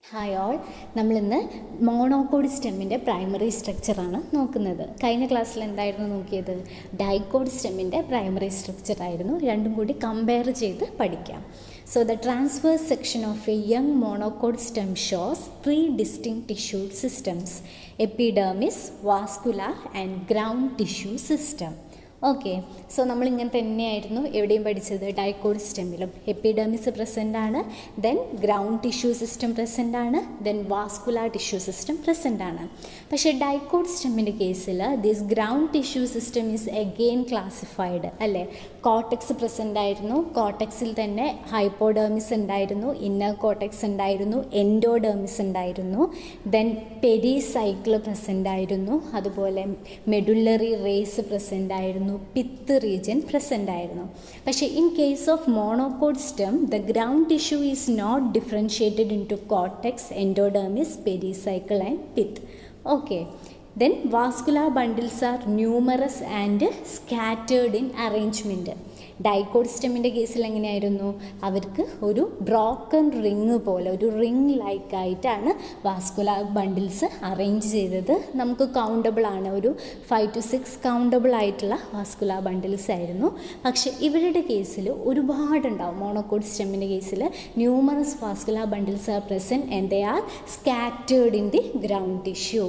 Hi all നമ്മളിന്ന് monocot സ്റ്റെമ്മിൻ്റെ primary സ്ട്രക്ചറാണ് നോക്കുന്നത് കഴിഞ്ഞ ക്ലാസ്സിൽ എന്തായിരുന്നു നോക്കിയത് ഡൈക്കോഡ് സ്റ്റെമ്മിൻ്റെ പ്രൈമറി സ്ട്രക്ചർ ആയിരുന്നു രണ്ടും കൂടി കമ്പയർ ചെയ്ത് പഠിക്കാം so the transverse section of a young monocot stem shows three distinct tissue systems epidermis vascular and ground tissue system okay so നമ്മളിങ്ങനെ തന്നെയായിരുന്നു എവിടെയും പഠിച്ചത് ഡൈക്കോഡ് സ്റ്റെമ്മിലും എപ്പിഡെർമിസ് പ്രസൻ്റ് ആണ് then ground tissue system present ആണ് then vascular tissue system present ആണ് പക്ഷേ dicot സ്റ്റെമ്മിൻ്റെ കേസിൽ this ground tissue system is again classified അല്ലേ കോട്ടക്സ് പ്രസൻ്റ് ആയിരുന്നു കോട്ടക്സിൽ തന്നെ ഹൈപ്പോഡെർമിസ് ഉണ്ടായിരുന്നു ഇന്നർ കോട്ടക്സ് ഉണ്ടായിരുന്നു എൻഡോഡെർമിസ് ഉണ്ടായിരുന്നു ദെൻ പെരി സൈക്കിൾ പ്രസൻ്റ് ആയിരുന്നു അതുപോലെ മെഡുല്ലറി റേസ് പ്രസൻ്റ് ആയിരുന്നു പിത്ത് റീജിയൻ പ്രസൻ്റ് ആയിരുന്നു പക്ഷേ in case of monocot stem the ground tissue is not differentiated into cortex endodermis pericycle and pith okay then vascular bundles are numerous and scattered in arrangement dicot സ്റ്റെമ്മിൻ്റെ കേസിൽ എങ്ങനെയായിരുന്നു അവർക്ക് ഒരു broken ring പോലെ ഒരു ring like ആയിട്ടാണ് vascular bundles arrange ചെയ്തത് നമുക്ക് കൗണ്ടബിൾ ആണ് ഒരു ഫൈവ് ടു സിക്സ് കൗണ്ടബിൾ ആയിട്ടുള്ള വാസ്കുലാർ ബണ്ടിൽസ് ആയിരുന്നു പക്ഷേ ഇവരുടെ കേസിൽ ഒരുപാടുണ്ടാവും മോണോക്കോഡ് സ്റ്റെമ്മിൻ്റെ കേസിൽ numerous vascular bundles are present and they are scattered in the ground tissue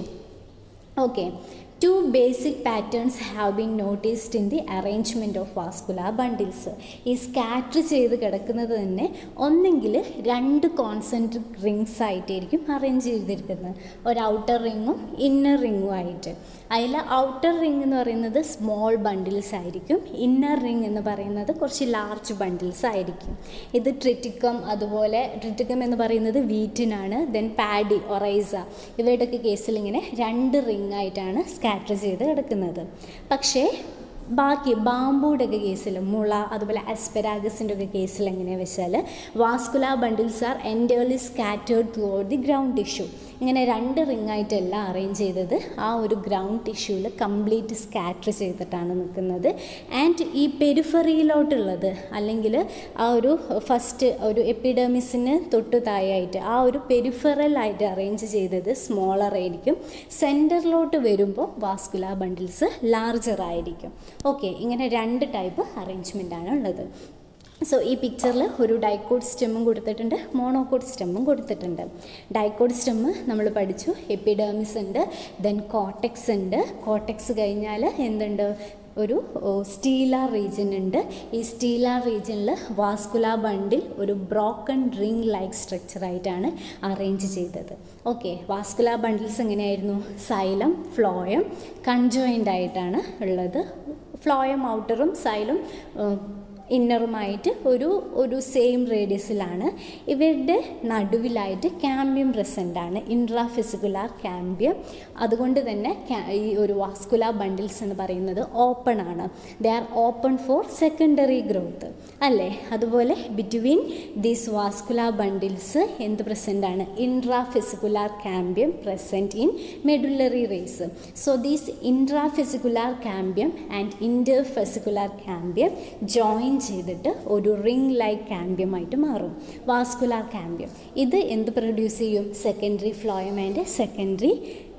okay two basic patterns have been noticed in the arrangement of vascular bundles ഈ scatter ചെയ്ത് കിടക്കുന്നത് തന്നെ ഒന്നെങ്കിൽ രണ്ട് കോൺസെൻട്രിക് റിങ്സ് ആയിട്ടായിരിക്കും അറേഞ്ച് ചെയ്തിരിക്കുന്നത് ഒരു ഔട്ടർ റിങ്ങും ഇന്നർ റിങ്ങും ആയിട്ട് അതിൽ ഔട്ടർ റിങ് എന്ന് പറയുന്നത് സ്മോൾ ബണ്ടിൽസ് ആയിരിക്കും ഇന്നർ റിങ് എന്ന് പറയുന്നത് കുറച്ച് ലാർജ് ബണ്ടിൽസ് ആയിരിക്കും ഇത് ട്രിറ്റിക്കം അതുപോലെ ട്രിറ്റിക്കം എന്ന് പറയുന്നത് വീറ്റിനാണ് ദെൻ പാഡി ഒറൈസ ഇവയുടെയൊക്കെ കേസിൽ ഇങ്ങനെ രണ്ട് റിങ് ആയിട്ടാണ് സ്കാറ്റർ ചെയ്ത് കിടക്കുന്നത് പക്ഷേ ബാക്കി ബാമ്പൂടെ ഒക്കെ കേസിൽ മുള അതുപോലെ അസ്പെരാഗസിൻ്റെ ഒക്കെ കേസിൽ എങ്ങനെയാണെന്ന് വെച്ചാൽ vascular bundles are entirely scattered through the ground tissue ഇങ്ങനെ രണ്ട് റിങ് ആയിട്ടല്ല അറേഞ്ച് ചെയ്തത് ആ ഒരു ഗ്രൗണ്ട് ടിഷ്യൂവിൽ കംപ്ലീറ്റ് സ്കാറ്റർ ചെയ്തിട്ടാണ് നിൽക്കുന്നത് ആൻഡ് ഈ പെരിഫറിയിലോട്ടുള്ളത് അല്ലെങ്കിൽ ആ ഒരു ഫസ്റ്റ് ഒരു എപ്പിഡെമിസിന് തൊട്ട് താഴെയായിട്ട് ആ ഒരു പെരിഫറലായിട്ട് അറേഞ്ച് ചെയ്തത് സ്മോളർ ആയിരിക്കും സെൻറ്ററിലോട്ട് വരുമ്പോൾ വാസ്കുലാർ ബണ്ടിൽസ് ലാർജർ ആയിരിക്കും ഓക്കെ ഇങ്ങനെ രണ്ട് ടൈപ്പ് അറേഞ്ച്മെൻ്റ് ആണ് ഉള്ളത് സോ ഈ പിക്ചറിൽ ഒരു ഡൈക്കോഡ് സ്റ്റെമ്മും കൊടുത്തിട്ടുണ്ട് മോണോക്കോഡ് സ്റ്റെമ്മും കൊടുത്തിട്ടുണ്ട് ഡൈക്കോഡ് സ്റ്റെമ്മ് നമ്മൾ പഠിച്ചു എപ്പിഡേമിസ് ഉണ്ട് ദെൻ കോട്ടക്സ് ഉണ്ട് കോട്ടക്സ് കഴിഞ്ഞാൽ എന്തുണ്ട് ഒരു സ്റ്റീലാർ റീജിയൻ ഉണ്ട് ഈ സ്റ്റീലാർ റീജിയനിൽ വാസ്കുലാർ ബണ്ടിൽ ഒരു ബ്രോക്കൺ റിംഗ് ലൈക്ക് സ്ട്രക്ചറായിട്ടാണ് അറേഞ്ച് ചെയ്തത് ഓക്കെ വാസ്കുലാർ ബണ്ടിൽസ് എങ്ങനെയായിരുന്നു സൈലം ഫ്ലോയം കൺജോയിൻ്റ് ആയിട്ടാണ് ഉള്ളത് ഫ്ലോയം ഔട്ടറും സൈലും ഇന്നറുമായിട്ട് ഒരു ഒരു സെയിം റേഡിയസിലാണ് ഇവരുടെ നടുവിലായിട്ട് ക്യാമ്പ്യം പ്രസൻ്റ് ആണ് ഇൻട്രാ ഫിസിക്കുലാർ ക്യാമ്പ്യം അതുകൊണ്ട് തന്നെ ഈ ഒരു വാസ്കുലാർ ബണ്ടിൽസ് എന്ന് പറയുന്നത് ഓപ്പൺ ആണ് they are open for secondary growth അല്ലേ അതുപോലെ ബിറ്റ്വീൻ ദീസ് വാസ്കുലാർ ബണ്ടിൽസ് എന്ത് പ്രസൻ്റ് ആണ് intrafascicular cambium present in medullary rays so these intrafascicular cambium and interfascicular cambium join ചെയ്തിട്ട് ഒരു ring like ക്യാമ്പ്യമായിട്ട് മാറും vascular ക്യാമ്പ്യം ഇത് എന്ത് produce ചെയ്യും secondary phloem and secondary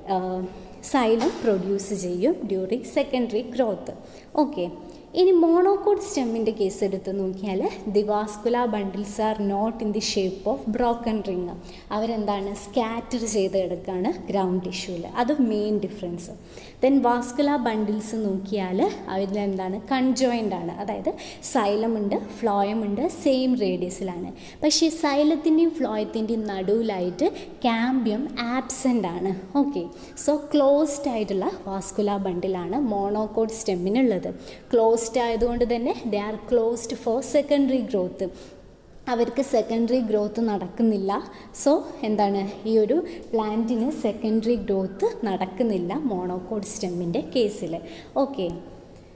xylem produce ചെയ്യും during secondary growth okay ഇനി monocot സ്റ്റെമ്മിൻ്റെ case എടുത്ത് നോക്കിയാൽ the vascular bundles are not in the shape of broken ring അവരെന്താണ് സ്കാറ്റർ ചെയ്ത് കിടക്കുകയാണ് ഗ്രൗണ്ട് ടിഷ്യൂവിൽ അത് main difference then vascular bundles നോക്കിയാൽ അവരിലെന്താണ് കൺജോയിൻ്റ് ആണ് അതായത് സൈലം ഉണ്ട് ഫ്ലോയം ഉണ്ട് സെയിം റേഡിയസിലാണ് പക്ഷേ സൈലത്തിൻ്റെയും ഫ്ലോയത്തിൻ്റെയും നടുവിലായിട്ട് ക്യാമ്പ്യം ആബ്സെൻ്റ് ആണ് ഓക്കെ സോ ക്ലോസ്ഡ് ആയിട്ടുള്ള വാസ്കുലാർ ബണ്ടിലാണ് മോണോകോഡ് സ്റ്റെമ്മിനുള്ളത് ക്ലോസ്ഡ് ആയതുകൊണ്ട് തന്നെ they are closed for secondary growth അവർക്ക് സെക്കൻഡറി ഗ്രോത്ത് നടക്കുന്നില്ല സോ എന്താണ് ഈ ഒരു പ്ലാന്റിന് സെക്കൻഡറി ഗ്രോത്ത് നടക്കുന്നില്ല മോണോകോഡ് സ്റ്റെമ്മിൻ്റെ കേസിൽ okay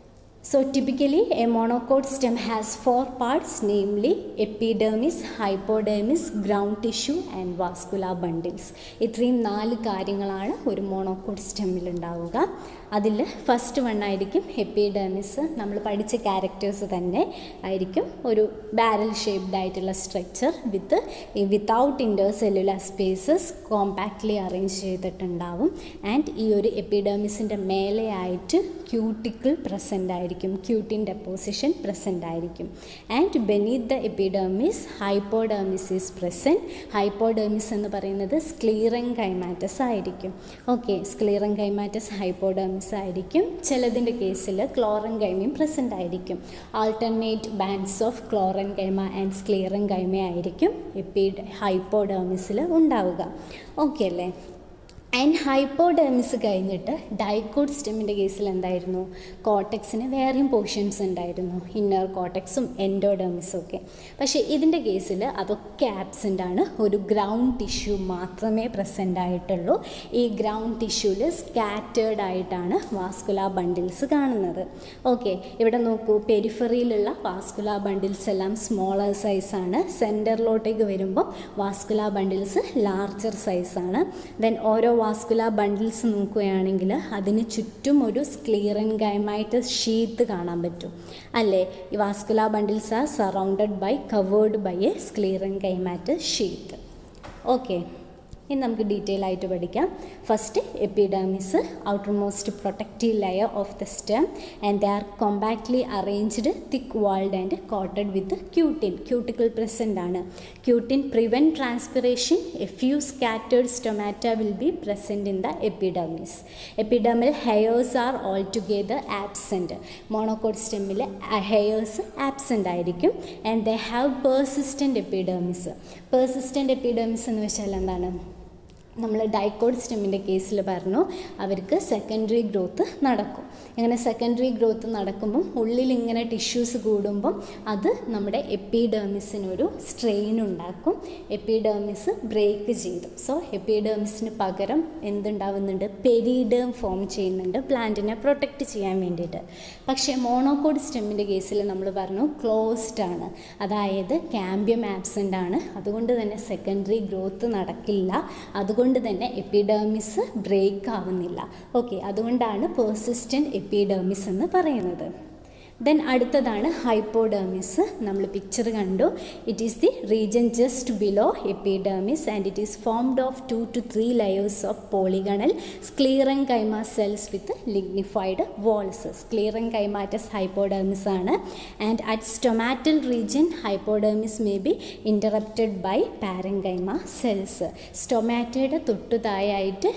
So typically a monocot stem has four parts namely epidermis, hypodermis, ground tissue and vascular bundles. ഇത്രയും നാല് കാര്യങ്ങളാണ് ഒരു മോണോക്കോട്ട് സ്റ്റെമ്മിൽ ഉണ്ടാവുക അതിൽ ഫസ്റ്റ് വൺ ആയിരിക്കും എപ്പിഡെർമിസ് നമ്മൾ പഠിച്ച ക്യാരക്ടേഴ്സ് തന്നെ ആയിരിക്കും ഒരു ബാരൽ ഷേപ്ഡ് ആയിട്ടുള്ള structure with without intercellular spaces compactly arrange ചെയ്തിട്ടുണ്ടാവും ആൻഡ് ഈ ഒരു എപ്പിഡെർമിസിൻ്റെ മേലെയായിട്ട് ക്യൂട്ടിക്കിൾ പ്രസൻ്റ് ആയിരിക്കും ക്യൂട്ടിൻ ഡെപ്പോസിഷൻ പ്രസൻ്റ് ആയിരിക്കും and beneath the epidermis hypodermis is present hypodermis എന്ന് പറയുന്നത് സ്ക്ലീറൻ കൈമാറ്റസ് ആയിരിക്കും ഓക്കെ സ്ക്ലീറൻ കൈമാറ്റസ് ഹൈപ്പോഡെർമിസ് ആയിരിക്കും ചിലതിൻ്റെ കേസിൽ ക്ലോറൻ കൈമയും പ്രസൻ്റ് ആയിരിക്കും alternate bands of chlorenchyma and sclerenchyma ആയിരിക്കും എപ്പിഡ് ഹൈപ്പോഡെർമിസിൽ ഉണ്ടാവുക ഓക്കെ അല്ലേ ആൻഡ് ഹൈപ്പോഡെർമിസ് കഴിഞ്ഞിട്ട് ഡൈക്കോഡ് സ്റ്റെമ്മിൻ്റെ കേസിൽ എന്തായിരുന്നു കോട്ടക്സിന് വേറെയും പോർഷൻസ് ഉണ്ടായിരുന്നു ഇന്നർ കോട്ടക്സും എൻഡോഡെർമിസും ഒക്കെ പക്ഷേ ഇതിൻ്റെ കേസിൽ അതൊക്കെ ആബ്സെൻ്റ് ആണ് ഒരു ഗ്രൗണ്ട് ടിഷ്യൂ മാത്രമേ പ്രസൻ്റ് ആയിട്ടുള്ളൂ ഈ ഗ്രൗണ്ട് ടിഷ്യൂവിൽ സ്കാറ്റേർഡ് ആയിട്ടാണ് വാസ്കുലാർ ബണ്ടിൽസ് കാണുന്നത് ഓക്കെ ഇവിടെ നോക്കൂ പെരിഫറിയിലുള്ള വാസ്കുലാർ ബണ്ടിൽസ് എല്ലാം സ്മോളർ സൈസാണ് സെൻറ്ററിലോട്ടേക്ക് വരുമ്പോൾ വാസ്കുലാർ ബണ്ടിൽസ് ലാർജർ സൈസാണ് ദെൻ ഓരോ വാസ്കുലാർ ബണ്ടിൽസ് നോക്കുകയാണെങ്കിൽ അതിന് ചുറ്റും ഒരു സ്ക്ലീറൻ ഗൈമായിട്ട് ഷീത്ത് കാണാൻ പറ്റും അല്ലേ ഈ vascular bundles are surrounded by covered by a sclerenchymatous sheath okay ഇനി നമുക്ക് ഡീറ്റെയിൽ ആയിട്ട് പഠിക്കാം first epidermis outer most protective layer of the stem and they are compactly arranged thick walled and coated with cutin cuticle present ആണ് cutin prevent transpiration a few scattered stomata will be present in the epidermis epidermal hairs are all together absent monocot സ്റ്റെമ്മിൽ hairs absent ആയിരിക്കും and they have persistent epidermis persistent epidermis എന്ന് വെച്ചാൽ എന്താണ് നമ്മൾ dicot സ്റ്റെമ്മിൻ്റെ കേസിൽ പറഞ്ഞു അവർക്ക് സെക്കൻഡറി ഗ്രോത്ത് നടക്കും ഇങ്ങനെ സെക്കൻഡറി ഗ്രോത്ത് നടക്കുമ്പം ഉള്ളിൽ ഇങ്ങനെ ടിഷ്യൂസ് കൂടുമ്പം അത് നമ്മുടെ എപ്പിഡേമിസിനൊരു സ്ട്രെയിൻ ഉണ്ടാക്കും എപ്പിഡേമിസ് ബ്രേക്ക് ചെയ്തു സോ എപ്പിഡേമിസിന് പകരം എന്തുണ്ടാവുന്നുണ്ട് പെരിഡേം ഫോം ചെയ്യുന്നുണ്ട് പ്ലാന്റിനെ പ്രൊട്ടക്റ്റ് ചെയ്യാൻ വേണ്ടിയിട്ട് പക്ഷേ മോണോക്കോഡ് സ്റ്റെമ്മിൻ്റെ കേസിൽ നമ്മൾ പറഞ്ഞു ക്ലോസ്ഡ് ആണ് അതായത് ക്യാമ്പ്യം ആബ്സെൻ്റ് ആണ് അതുകൊണ്ട് തന്നെ സെക്കൻഡറി ഗ്രോത്ത് നടക്കില്ല അതുകൊണ്ട് തന്നെ എപ്പിഡേമിസ് ബ്രേക്ക് ആവുന്നില്ല ഓക്കെ അതുകൊണ്ടാണ് പേഴ്സിസ്റ്റൻറ്റ് എപ്പിഡേമിസ് എന്ന് പറയുന്നത് ദെൻ അടുത്തതാണ് ഹൈപ്പോഡേമിസ് നമ്മൾ പിക്ചർ കണ്ടു it is the region just below epidermis and it is formed of two to three layers of polygonal sclerenchyma cells with lignified walls sclerenchymatous കൈമാറ്റസ് ഹൈപ്പോഡേമിസ് ആണ് and at stomatal region hypodermis may be interrupted by parenchyma cells സ്റ്റൊമാറ്റയുടെ തൊട്ടു താഴെയായിട്ട്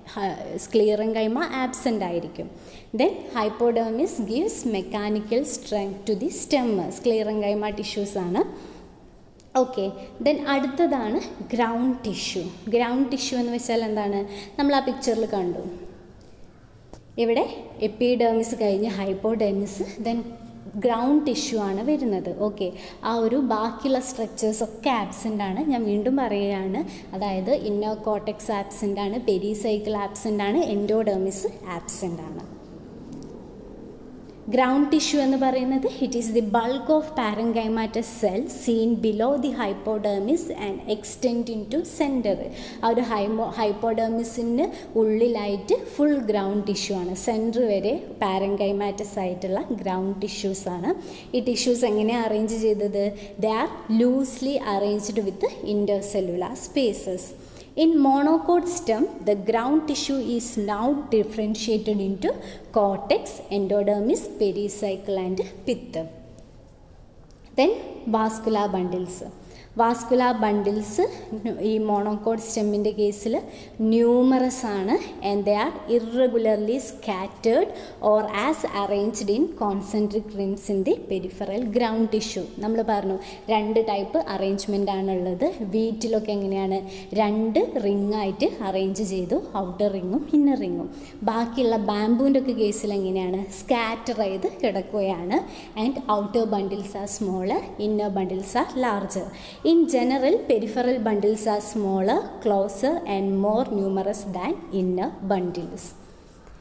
sclerenchyma absent ആയിരിക്കും then hypodermis gives mechanical strength to the stem sclerenchyma tissues ആണ് okay then അടുത്തതാണ് ground tissue ground tissue എന്ന് വെച്ചാൽ എന്താണ് നമ്മൾ ആ പിക്ചറിൽ കണ്ടു ഇവിടെ എപ്പിഡേമിസ് കഴിഞ്ഞ് ഹൈപ്പോഡേമിസ് ദെൻ ഗ്രൗണ്ട് ടിഷ്യൂ ആണ് വരുന്നത് ഓക്കെ ആ ഒരു ബാക്കിയുള്ള സ്ട്രക്ചേഴ്സ് ഒക്കെ ആബ്സെൻ്റ് ആണ് ഞാൻ വീണ്ടും പറയുകയാണ് അതായത് ഇന്നർ കോട്ടക്സ് ആബ്സെൻ്റ് ആണ് പെരിസൈക്കിൾ ആബ്സെൻ്റ് ആണ് എൻഡോഡേമിസ് ആബ്സെൻ്റ് ആണ് ഗ്രൗണ്ട് ടിഷ്യൂ എന്ന് പറയുന്നത് it is the bulk of parenchymatous cell seen below the hypodermis and extend in to centre ആ ഒരു ഹൈമോ ഹൈപ്പോഡേമിസിന് ഉള്ളിലായിട്ട് ഫുൾ ഗ്രൗണ്ട് ടിഷ്യൂ ആണ് സെൻറ്റർ വരെ പാരൻകൈമാറ്റസ് ആയിട്ടുള്ള ഗ്രൗണ്ട് ടിഷ്യൂസ് ആണ് ഈ ടിഷ്യൂസ് എങ്ങനെയാണ് അറേഞ്ച് ചെയ്തത് they are loosely arranged with intercellular spaces In monocot stem, the ground tissue is now differentiated into cortex, endodermis, pericycle and pith. Then vascular bundles. Vascular bundles ഈ monocot സ്റ്റെമ്മിൻ്റെ കേസിൽ numerous ആണ് and they are irregularly scattered or as arranged in concentric rims in the peripheral ground tissue നമ്മൾ പറഞ്ഞു രണ്ട് type arrangement ആണുള്ളത് വീറ്റിലൊക്കെ എങ്ങനെയാണ് രണ്ട് റിംഗ് ആയിട്ട് അറേഞ്ച് ചെയ്തു ഔട്ടർ റിങ്ങും ഇന്നർ റിങ്ങും ബാക്കിയുള്ള ബാംബൂൻ്റെ ഒക്കെ കേസിൽ എങ്ങനെയാണ് സ്കാറ്റർ ചെയ്ത് കിടക്കുകയാണ് and outer bundles are smaller inner bundles are larger In general, peripheral bundles are smaller, closer, and more numerous than inner bundles.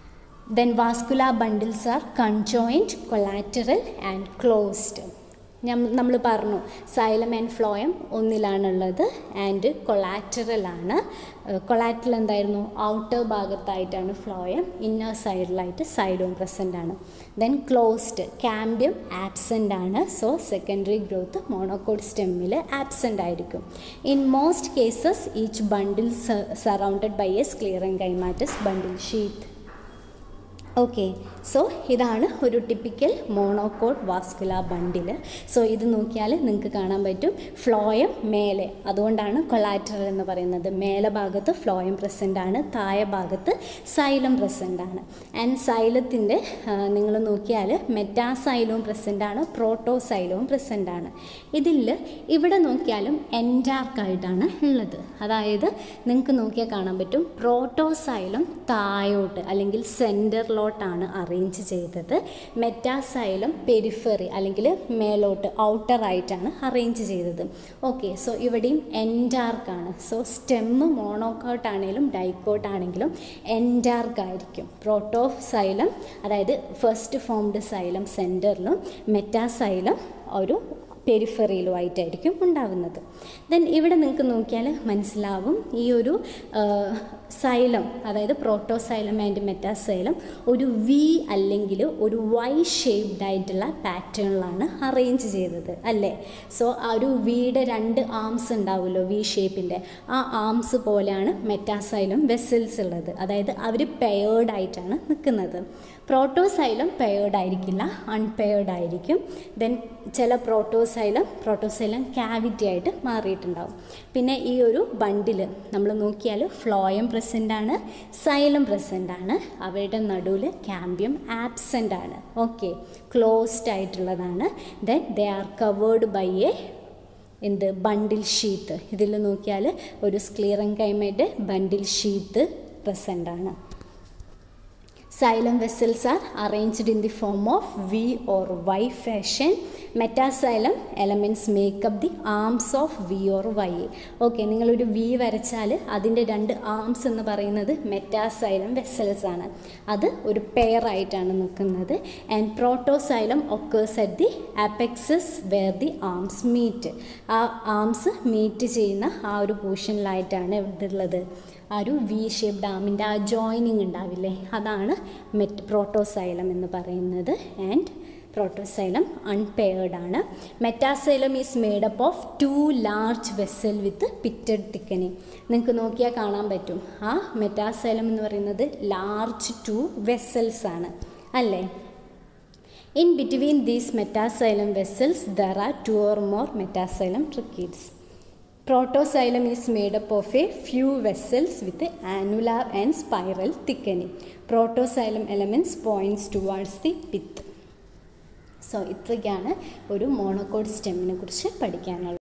Then vascular bundles are conjoint collateral and closed നമ്മൾ പറഞ്ഞു xylem and phloem ഒന്നിലാണുള്ളത് and collateral ആണ് collateral എന്തായിരുന്നു outer ഭാഗത്തായിട്ടാണ് phloem inner സൈഡിലായിട്ട് സൈഡും present ആണ് then closed cambium absent ആണ് സോ സെക്കൻഡറി ഗ്രോത്ത് മോണോക്കോഡ് സ്റ്റെമ്മിൽ ആബ്സെൻ്റ് ആയിരിക്കും in most cases each bundle surrounded by a sclerenchymatous bundle sheath okay so ഇതാണ് ഒരു ടിപ്പിക്കൽ മോണോക്കോഡ് വാസ്കുല ബണ്ടിൽ സോ ഇത് നോക്കിയാൽ നിങ്ങൾക്ക് കാണാൻ പറ്റും ഫ്ലോയം മേലെ അതുകൊണ്ടാണ് കൊളാറ്ററൽ എന്ന് പറയുന്നത് മേലെ ഭാഗത്ത് ഫ്ലോയം പ്രസൻ്റ് ആണ് താഴെ ഭാഗത്ത് സൈലം പ്രസൻ്റ് ആണ് ആൻഡ് സൈലത്തിൻ്റെ നിങ്ങൾ നോക്കിയാൽ മെറ്റാസൈലവും പ്രസൻ്റ് ആണ് പ്രോട്ടോസൈലവും പ്രസൻ്റ് ആണ് ഇതിൽ ഇവിടെ നോക്കിയാലും എൻഡാർക്കായിട്ടാണ് ഉള്ളത് അതായത് നിങ്ങൾക്ക് നോക്കിയാൽ കാണാൻ പറ്റും പ്രോട്ടോസൈലം താഴോട്ട് അല്ലെങ്കിൽ സെൻറ്ററിലോട്ടാണ് അറേഞ്ച് ചെയ്തത് മെറ്റാസൈലം പെരിഫറി അല്ലെങ്കിൽ മേലോട്ട് ഔട്ടർ ആയിട്ടാണ് അറേഞ്ച് ചെയ്തത് ഓക്കെ സോ ഇവിടെയും എൻഡാർക്കാണ് സോ സ്റ്റെമ്മ് മോണോക്കോട്ട് ആണെങ്കിലും ഡൈക്കോട്ട് ആണെങ്കിലും എൻഡാർക്ക് ആയിരിക്കും പ്രോട്ടോസൈലം അതായത് ഫസ്റ്റ് ഫോംഡ് സൈലം സെൻറ്ററിലും മെറ്റാസൈലം ഒരു പെരിഫറിയിലുമായിട്ടായിരിക്കും ഉണ്ടാവുന്നത് ദെൻ ഇവിടെ നിങ്ങൾക്ക് നോക്കിയാൽ മനസ്സിലാവും ഈ ഒരു സൈലം അതായത് പ്രോട്ടോസൈലം ആൻഡ് മെറ്റാസൈലം ഒരു വി അല്ലെങ്കിൽ ഒരു വൈ ഷേപ്ഡ് ആയിട്ടുള്ള പാറ്റേണിലാണ് അറേഞ്ച് ചെയ്തത് അല്ലേ സോ ആ ഒരു വിയുടെ രണ്ട് ആംസ് ഉണ്ടാവുമല്ലോ വി ഷേപ്പിൻ്റെ ആ ആംസ് പോലെയാണ് മെറ്റാസൈലം വെസൽസ് ഉള്ളത് അതായത് അവർ പെയേർഡ് ആയിട്ടാണ് നിൽക്കുന്നത് പ്രോട്ടോസൈലം പെയേർഡ് ആയിരിക്കില്ല അൺപെയേർഡ് ആയിരിക്കും ദെൻ ചില പ്രോട്ടോസൈലം പ്രോട്ടോസൈലം ക്യാവിറ്റി ആയിട്ട് മാറിയിട്ടുണ്ടാവും പിന്നെ ഈ ഒരു ബണ്ടിൽ നമ്മൾ നോക്കിയാൽ ഫ്ലോയം പ്രസൻ്റ് ആണ് സൈലം പ്രസൻ്റ് ആണ് അവയുടെ നടുവിൽ ക്യാമ്പ്യം ആബ്സെൻ്റ് ആണ് ഓക്കെ ക്ലോസ്ഡ് ആയിട്ടുള്ളതാണ് then they are covered by a എന്ത് ബണ്ടിൽ ഷീത്ത് ഇതിൽ നോക്കിയാൽ ഒരു സ്ക്ലീറൻ കൈമയുടെ ബണ്ടിൽ ഷീത്ത് പ്രസൻ്റ് ആണ് Xylem vessels are arranged in the form of V or Y fashion. Metaxylem elements make up the arms of V or Y. Okay നിങ്ങളൊരു V വരച്ചാൽ അതിൻ്റെ രണ്ട് ആംസ് എന്ന് പറയുന്നത് മെറ്റാസൈലം വെസൽസ് ആണ് അത് ഒരു പെയർ ആയിട്ടാണ് നിൽക്കുന്നത് and protoxylem occurs at the apexes where the arms meet ആ ആംസ് മീറ്റ് ചെയ്യുന്ന ആ ഒരു പോർഷനിലായിട്ടാണ് ഇവിടെ ഉള്ളത് ആ ഒരു വി ഷേപ്പ് ഡാമിൻ്റെ ആ ജോയിനിങ് ഉണ്ടാവില്ലേ അതാണ് മെറ്റ് പ്രോട്ടോസൈലം എന്ന് പറയുന്നത് ആൻഡ് പ്രോട്ടോസൈലം അൺപെയർഡ് ആണ് metaxylem is made up of two large vessel with pitted thickening നിങ്ങൾക്ക് നോക്കിയാൽ കാണാൻ പറ്റും ആ മെറ്റാസൈലം എന്ന് പറയുന്നത് ലാർജ് ടു വെസൽസ് ആണ് അല്ലേ in between these metaxylem vessels there are two or more metaxylem tracheids Protoxylem is made up of a few vessels with annular and spiral thickening. Protoxylem elements points towards the pith. So ഇത്രയ്ക്കാണ് ഒരു monocot സ്റ്റെമ്മിനെ കുറിച്ച് പഠിക്കാനുള്ളത്